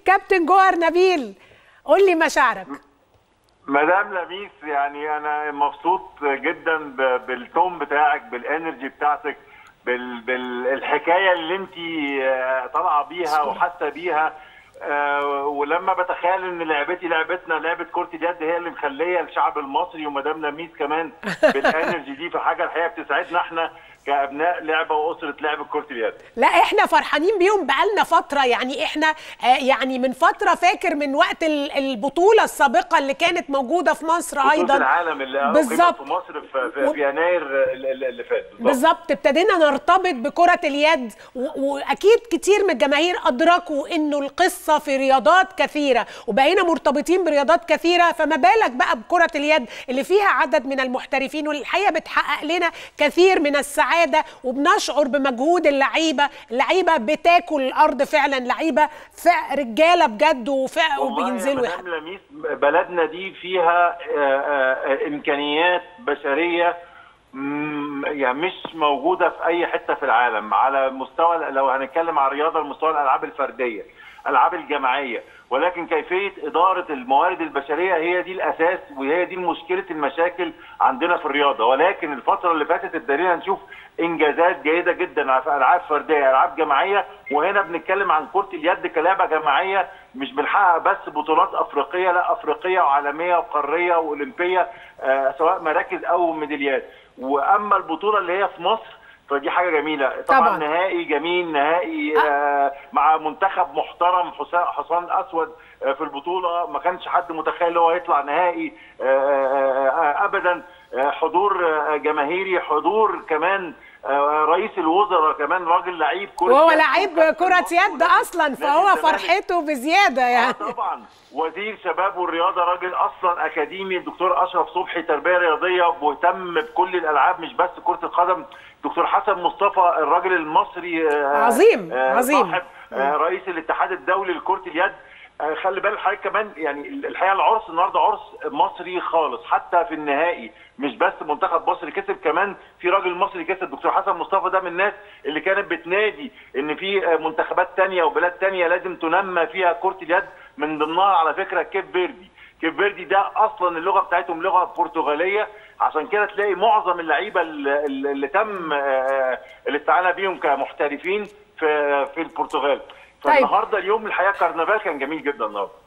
كابتن جوهر نبيل قول لي مشاعرك مدام لميس يعني انا مبسوط جدا ب- بالتون بتاعك بالانرجي بتاعتك بال- بالحكايه اللي انت طالعه بيها وحاسه بيها آه، ولما بتخيل ان لعبتي لعبتنا لعبه كره اليد هي اللي مخليه الشعب المصري ومدام لميس كمان بالانرجي دي فحاجه الحقيقه بتسعدنا احنا كابناء لعبه واسره لعبه كره اليد لا احنا فرحانين بيهم بقالنا فتره يعني احنا آه، يعني من فتره فاكر من وقت ال- البطوله السابقه اللي كانت موجوده في مصر بطولة ايضا العالم اللي أقيمت بالظبط. في مصر في, في, في يناير اللي اللي فات بالظبط. بالظبط ابتدينا نرتبط بكرة اليد و- وأكيد كتير من الجماهير أدركوا إنه القصة في رياضات كثيرة وبقينا مرتبطين برياضات كثيرة فما بالك بقى بكرة اليد اللي فيها عدد من المحترفين والحقيقة بتحقق لنا كثير من السعادة وبنشعر بمجهود اللعيبة اللعيبة بتاكل الأرض فعلا لعيبة فع- رجالة بجد وفع والله يا وبينزلوا مدام يحققوا. لميس بلدنا دي فيها آه، آه، امكانيات بشريه مم، يعني مش موجوده في اي حته في العالم على مستوى لو هنتكلم عن الرياضه مستوى الالعاب الفرديه الالعاب الجماعيه ولكن كيفيه اداره الموارد البشريه هي دي الاساس وهي دي مشكله المشاكل عندنا في الرياضه ولكن الفتره اللي فاتت ابتدينا نشوف انجازات جيده جدا في العاب فرديه العاب جماعيه وهنا بنتكلم عن كره اليد كلعبه جماعيه مش بنحقق بس بطولات افريقيه لا افريقيه وعالميه وقاريه واولمبيه آه سواء مراكز او ميداليات واما البطوله اللي هي في مصر فدي حاجه جميله طبعا, طبعاً. طبعا. نهائي جميل نهائي آه مع منتخب محترم حسام حصان اسود آه في البطوله ما كانش حد متخيل هو يطلع نهائي آه آه آه ابدا آه حضور آه جماهيري حضور كمان آه رئيس الوزراء كمان راجل لعيب كره وهو يد لعيب وكابتن كرة مصر يد ونادي- أصلا نادي فهو الزمالك. فرحته بزيادة آه يعني طبعا وزير شباب والرياضه راجل اصلا اكاديمي الدكتور اشرف صبحي تربيه رياضيه مهتم بكل الالعاب مش بس كره القدم دكتور حسن مصطفى الراجل المصري آه، عظيم، آه، عظيم. صاحب آه، رئيس الاتحاد الدولي لكره اليد آه، خلي بالك حضرتك كمان يعني الحقيقه العرس النهارده عرس مصري خالص حتى في النهائي مش بس منتخب مصر كسب كمان في راجل مصري كسب دكتور حسن مصطفى ده من الناس اللي كانت بتنادي ان في آه، منتخبات تانية وبلاد تانية لازم تنمى فيها كرة اليد من ضمنها على فكرة كيب فيردي كيب فيردي ده اصلا اللغة بتاعتهم لغة برتغالية عشان كده تلاقي معظم اللعيبة اللي, اللي تم آه، الاستعانة بيهم كمحترفين في في البرتغال طيب. فالنهارده اليوم الحقيقة كرنفال كان جميل جدا النهارده